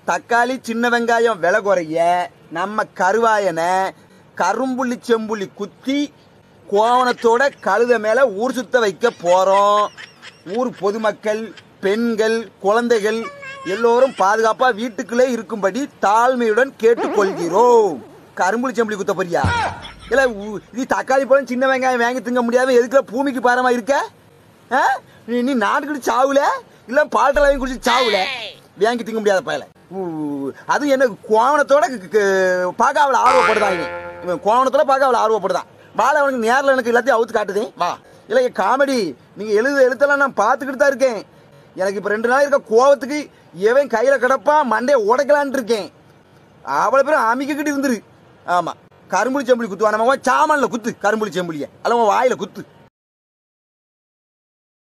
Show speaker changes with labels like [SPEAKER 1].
[SPEAKER 1] தக்காளி சின்ன வெங்காயம் விலை குறைய நம்ம கருவாயனை கரும்புள்ளி செம்புள்ளி குத்தி கோவணத்தோட கழுத மேல ஊர் சுத்த வைக்க போறோம் ஊர் பொதுமக்கள் பெண்கள் குழந்தைகள் எல்லோரும் பாதுகாப்பா வீட்டுக்குள்ளே இருக்கும்படி தாழ்மையுடன் கேட்டுக்கொள்கிறோம் கரும்புள்ளி செம்புள்ளி குத்த போறியா இல்ல உ- இது தக்காளி பழம் சின்ன வெங்காயம் வாங்கி திங்க முடியாம எதுக்குள்ள பூமிக்கு பாரமா இருக்க ஆ? நீ நீ நாட்டுக்கிட்டு சாவுல இல்ல பால்டல் வாங்கி குடிச்சு சாவுல வாங்கி திங்க முடியாத பயல ஊ, அது என்ன கோவணத்தோட க- க- பார்க்க அவளை ஆர்வப்படுதான் இவன் இவன் கோவணத்தோட பார்க்க அவளை ஆர்வப்படுதான் வாழ அவனுக்கு நேரில் எனக்கு எல்லாத்தையும் அவுத்து காட்டுதே வா இல்லை காமெடி நீங்க எழுத எழுத்தெல்லாம் நான் பார்த்துக்கிட்டு தான் இருக்கேன் எனக்கு இப்ப ரெண்டு நாள் இருக்க கோவத்துக்கு எவன் கையில கிடப்பான் மண்டையை உடைக்கலான்ட்டு இருக்கேன் அவ்வளவு பேரும் அமைக்கிட்டு இருந்துரு ஆமா கரும்புளி செம்புளி குத்துவா நம்ம சாமான்ல குத்து கரும்புளி செம்புளிய அல்ல உன் வாயில குத்து